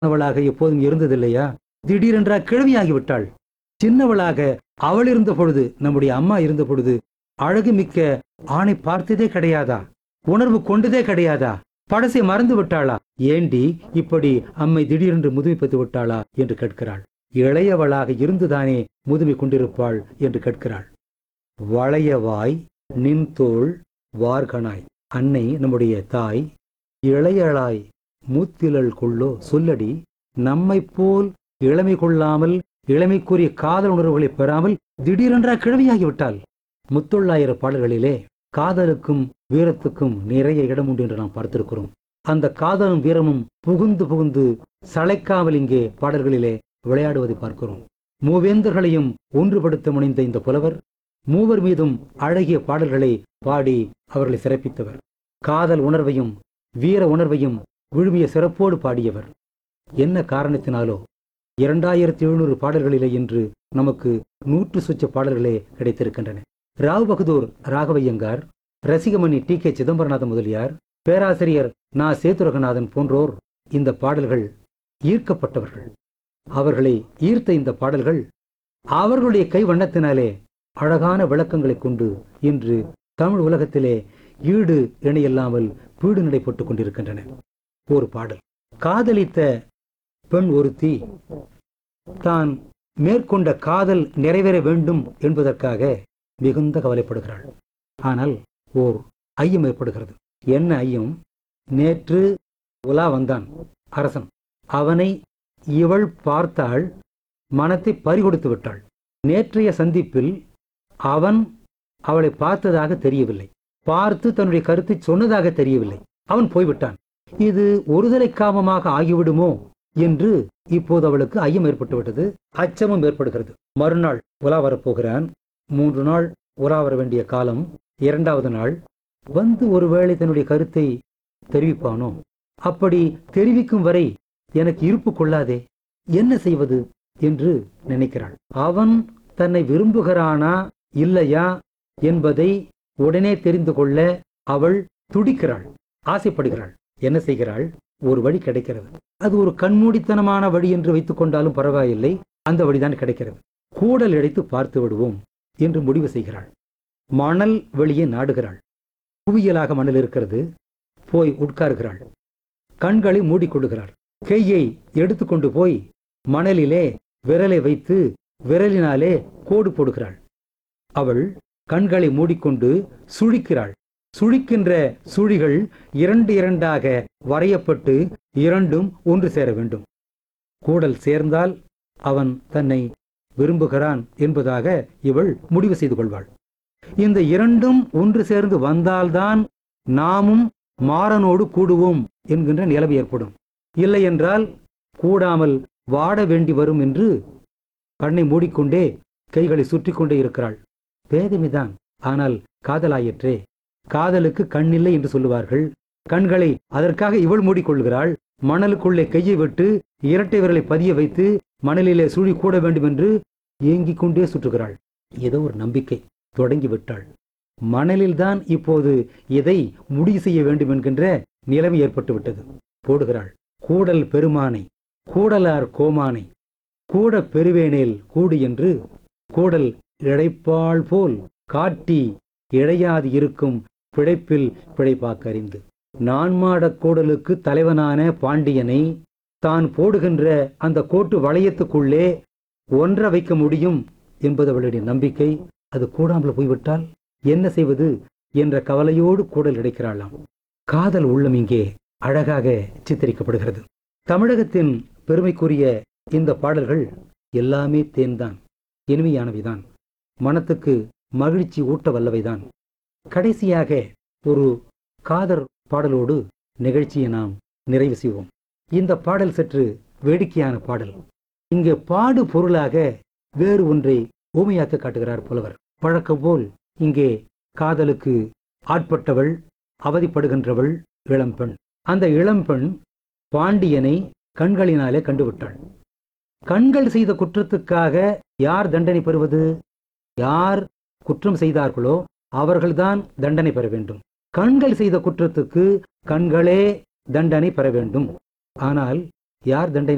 அவளாக எப்போதும் இருந்ததில்லையா திடீரென்றா கிழவியாகி விட்டாள் சின்னவளாக அவள் இருந்த பொழுது நம்முடைய அம்மா இருந்த பொழுது அழகு மிக்க ஆணை பார்த்ததே கிடையாதா உணர்வு கொண்டதே கிடையாதா பழசை மறந்து விட்டாளா ஏண்டி இப்படி அம்மை திடீரென்று முதுமை பெற்று விட்டாளா என்று கேட்கிறாள் இளையவளாக இருந்துதானே முதுமை கொண்டிருப்பாள் என்று கேட்கிறாள் வளையவாய் நின் தோள் வார்கனாய் அன்னை நம்முடைய தாய் இளையளாய் மூத்திலள் கொள்ளோ சொல்லடி நம்மைப் போல் இளமை கொள்ளாமல் இளமைக்குரிய காதல் உணர்வுகளை பெறாமல் திடீரென்றா கிழவியாகிவிட்டாள் முத்தொள்ளாயிர பாடல்களிலே காதலுக்கும் வீரத்துக்கும் நிறைய இடம் உண்டு என்று நாம் பார்த்திருக்கிறோம் அந்த காதலும் வீரமும் புகுந்து புகுந்து சளைக்காமல் இங்கே பாடல்களிலே விளையாடுவதை பார்க்கிறோம் மூவேந்தர்களையும் ஒன்றுபடுத்த முனைந்த இந்த புலவர் மூவர் மீதும் அழகிய பாடல்களை பாடி அவர்களை சிறப்பித்தவர் காதல் உணர்வையும் வீர உணர்வையும் விழுமிய சிறப்போடு பாடியவர் என்ன காரணத்தினாலோ இரண்டாயிரத்தி எழுநூறு பாடல்களிலே இன்று நமக்கு நூற்று சுச்ச பாடல்களே கிடைத்திருக்கின்றன ராவ் பகதூர் ராகவையங்கார் ரசிகமணி டி கே சிதம்பரநாத முதலியார் பேராசிரியர் நா சேதுரகநாதன் போன்றோர் இந்த பாடல்கள் ஈர்க்கப்பட்டவர்கள் அவர்களை ஈர்த்த இந்த பாடல்கள் அவர்களுடைய கை வண்ணத்தினாலே அழகான விளக்கங்களைக் கொண்டு இன்று தமிழ் உலகத்திலே ஈடு இணையில்லாமல் பீடு நடைபெற்றுக் கொண்டிருக்கின்றன ஒரு பாடல் காதலித்த பெண் ஒருத்தி தான் மேற்கொண்ட காதல் நிறைவேற வேண்டும் என்பதற்காக மிகுந்த கவலைப்படுகிறாள் ஆனால் ஓர் ஐயம் ஏற்படுகிறது என்ன ஐயம் நேற்று உலா வந்தான் அரசன் அவனை இவள் பார்த்தாள் மனத்தை பறிகொடுத்து விட்டாள் நேற்றைய சந்திப்பில் அவன் அவளை பார்த்ததாக தெரியவில்லை பார்த்து தன்னுடைய கருத்தை சொன்னதாக தெரியவில்லை அவன் போய்விட்டான் இது ஒருதலை காமமாக ஆகிவிடுமோ என்று இப்போது அவளுக்கு ஐயம் ஏற்பட்டுவிட்டது அச்சமும் ஏற்படுகிறது மறுநாள் உலா வரப்போகிறான் மூன்று நாள் உலா வர வேண்டிய காலம் இரண்டாவது நாள் வந்து ஒருவேளை தன்னுடைய கருத்தை தெரிவிப்பானோ அப்படி தெரிவிக்கும் வரை எனக்கு இருப்பு கொள்ளாதே என்ன செய்வது என்று நினைக்கிறாள் அவன் தன்னை விரும்புகிறானா இல்லையா என்பதை உடனே தெரிந்து கொள்ள அவள் துடிக்கிறாள் ஆசைப்படுகிறாள் என்ன செய்கிறாள் ஒரு வழி கிடைக்கிறது அது ஒரு கண்மூடித்தனமான வழி என்று வைத்துக் கொண்டாலும் பரவாயில்லை அந்த வழிதான் கிடைக்கிறது கூடல் இழைத்து பார்த்து விடுவோம் என்று முடிவு செய்கிறாள் மணல் வெளியே நாடுகிறாள் குவியலாக மணல் இருக்கிறது போய் உட்காருகிறாள் கண்களை மூடிக்கொள்ளுகிறாள் கையை எடுத்துக்கொண்டு போய் மணலிலே விரலை வைத்து விரலினாலே கோடு போடுகிறாள் அவள் கண்களை மூடிக்கொண்டு சுழிக்கிறாள் சுழிக்கின்ற சுழிகள் இரண்டு இரண்டாக வரையப்பட்டு இரண்டும் ஒன்று சேர வேண்டும் கூடல் சேர்ந்தால் அவன் தன்னை விரும்புகிறான் என்பதாக இவள் முடிவு செய்து கொள்வாள் இந்த இரண்டும் ஒன்று சேர்ந்து வந்தால்தான் நாமும் மாறனோடு கூடுவோம் என்கின்ற நிலைமை ஏற்படும் இல்லை என்றால் கூடாமல் வாட வேண்டி வரும் என்று கண்ணை மூடிக்கொண்டே கைகளை சுற்றி கொண்டே இருக்கிறாள் பேதமிதான் ஆனால் காதலாயிற்றே காதலுக்கு கண்ணில்லை என்று சொல்லுவார்கள் கண்களை அதற்காக இவள் மூடிக்கொள்கிறாள் மணலுக்குள்ளே கையை விட்டு இரட்டை விரலை பதிய வைத்து மணலிலே சுழி கூட வேண்டும் என்று ஏங்கிக் கொண்டே சுற்றுகிறாள் ஏதோ ஒரு நம்பிக்கை தொடங்கி விட்டாள் மணலில்தான் இப்போது இதை முடிவு செய்ய வேண்டும் என்கின்ற நிலைமை ஏற்பட்டு விட்டது போடுகிறாள் கூடல் பெருமானை கூடலார் கோமானை கூட பெருவேனேல் கூடு என்று கூடல் இழைப்பாள் போல் காட்டி இழையாது இருக்கும் பிழைப்பில் பிழைப்பாக்கறிந்து நான்மாடக் கூடலுக்கு தலைவனான பாண்டியனை தான் போடுகின்ற அந்த கோட்டு வளையத்துக்குள்ளே ஒன்ற வைக்க முடியும் என்பது அவளுடைய நம்பிக்கை அது கூடாமல் போய்விட்டால் என்ன செய்வது என்ற கவலையோடு கூடல் இடைக்கிறாளாம் காதல் உள்ளம் இங்கே அழகாக சித்தரிக்கப்படுகிறது தமிழகத்தின் பெருமைக்குரிய இந்த பாடல்கள் எல்லாமே தேன்தான் இனிமையானவைதான் மனத்துக்கு மகிழ்ச்சி ஊட்ட வல்லவைதான் கடைசியாக ஒரு காதர் பாடலோடு நிகழ்ச்சியை நாம் நிறைவு செய்வோம் இந்த பாடல் சற்று வேடிக்கையான பாடல் இங்கே பாடு பொருளாக வேறு ஒன்றை ஊமையாக்க காட்டுகிறார் புலவர் பழக்கம் போல் இங்கே காதலுக்கு ஆட்பட்டவள் அவதிப்படுகின்றவள் இளம்பெண் அந்த இளம்பெண் பாண்டியனை கண்களினாலே கண்டுவிட்டாள் கண்கள் செய்த குற்றத்துக்காக யார் தண்டனை பெறுவது யார் குற்றம் செய்தார்களோ அவர்கள்தான் தண்டனை பெற வேண்டும் கண்கள் செய்த குற்றத்துக்கு கண்களே தண்டனை பெற வேண்டும் ஆனால் யார் தண்டனை